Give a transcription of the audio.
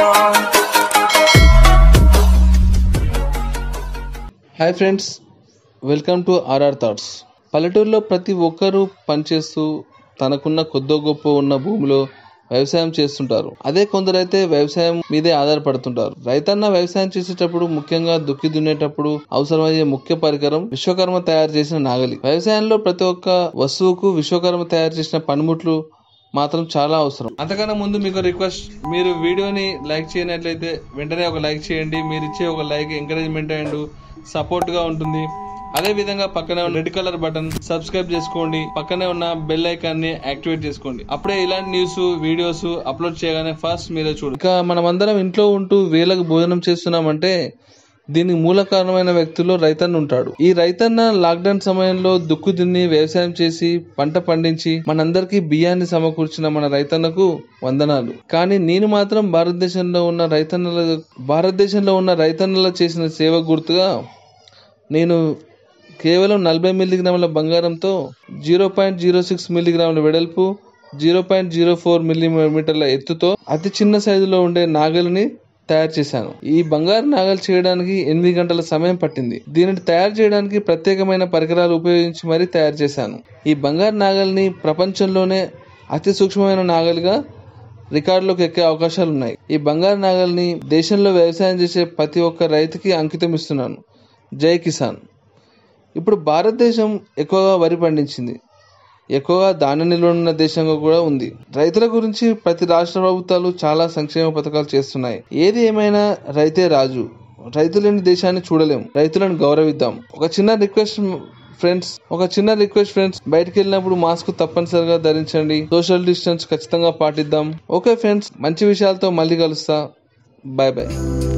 hi friends welcome to RR thoughts పల్లెటూరులో ప్రతి ఒక్కరూ పనిచేస్తూ తనకున్న కొద్దో గొప్ప ఉన్న భూమిలో వ్యవసాయం చేస్తుంటారు అదే కొందరైతే వ్యవసాయం మీదే ఆధారపడుతుంటారు రైతన్న వ్యవసాయం చేసేటప్పుడు ముఖ్యంగా దుక్కి దున్నేటప్పుడు అవసరమయ్యే ముఖ్య పరికరం విశ్వకర్మ తయారు చేసిన నాగలి వ్యవసాయంలో ప్రతి ఒక్క వస్తువుకు విశ్వకర్మ తయారు చేసిన పనిముట్లు మాత్రం చాలా అవసరం అంతకన్నా ముందు మీకు రిక్వెస్ట్ మీరు వీడియోని లైక్ చేయనట్లయితే వెంటనే ఒక లైక్ చేయండి మీరు ఇచ్చే ఒక లైక్ ఎంకరేజ్మెంట్ అండ్ సపోర్ట్ గా ఉంటుంది అదే విధంగా పక్కనే ఉన్న రెడ్ కలర్ బటన్ సబ్స్క్రైబ్ చేసుకోండి పక్కనే ఉన్న బెల్ ఐకాన్ ని యాక్టివేట్ చేసుకోండి అప్పుడే ఇలాంటి న్యూస్ వీడియోస్ అప్లోడ్ చేయగానే ఫస్ట్ మీరే చూడు ఇక మనమందరం ఇంట్లో ఉంటూ వేలకు భోజనం చేస్తున్నామంటే దీనికి మూల కారణమైన వ్యక్తుల్లో రైతన్న ఉంటాడు ఈ రైతన్న లాక్డౌన్ సమయంలో దుక్కు దున్ని వ్యవసాయం చేసి పంట పండించి మనందరికీ బియ్యాన్ని సమకూర్చిన మన రైతన్నకు వందనాలు కానీ నేను మాత్రం భారతదేశంలో ఉన్న రైతన్నల భారతదేశంలో ఉన్న రైతన్నల చేసిన సేవ గుర్తుగా నేను కేవలం నలభై మిల్లీగ్రాముల బంగారంతో జీరో పాయింట్ జీరో సిక్స్ మిల్లీగ్రాముల వెడల్పు జీరో పాయింట్ జీరో ఫోర్ మిల్లీమీటర్ల ఎత్తుతో అతి చిన్న సైజులో ఉండే నాగలిని తయారు చేశాను ఈ బంగారు నాగలు చేయడానికి ఎనిమిది గంటల సమయం పట్టింది దీనిని తయారు చేయడానికి ప్రత్యేకమైన పరికరాలు ఉపయోగించి మరీ తయారు చేశాను ఈ బంగారు నాగల్ని ప్రపంచంలోనే అతి సూక్ష్మమైన నాగలిగా రికార్డులోకి ఎక్కే అవకాశాలు ఉన్నాయి ఈ బంగారు నాగల్ని దేశంలో వ్యవసాయం చేసే ప్రతి ఒక్క రైతుకి అంకితం ఇస్తున్నాను జై కిసాన్ ఇప్పుడు భారతదేశం ఎక్కువగా వరి పండించింది ఎక్కువగా ధాన్య నిల్వ ఉన్న దేశంగా కూడా ఉంది రైతుల గురించి ప్రతి రాష్ట్ర ప్రభుత్వాలు చాలా సంక్షేమ పథకాలు చేస్తున్నాయి ఏది ఏమైనా రైతే రాజు రైతు లేని దేశాన్ని చూడలేం రైతులను గౌరవిద్దాం ఒక చిన్న రిక్వెస్ట్ ఫ్రెండ్స్ ఒక చిన్న రిక్వెస్ట్ ఫ్రెండ్స్ బయటకు వెళ్ళినప్పుడు మాస్క్ తప్పనిసరిగా ధరించండి సోషల్ డిస్టెన్స్ ఖచ్చితంగా పాటిద్దాం ఓకే ఫ్రెండ్స్ మంచి విషయాలతో మళ్ళీ కలుస్తా బాయ్ బాయ్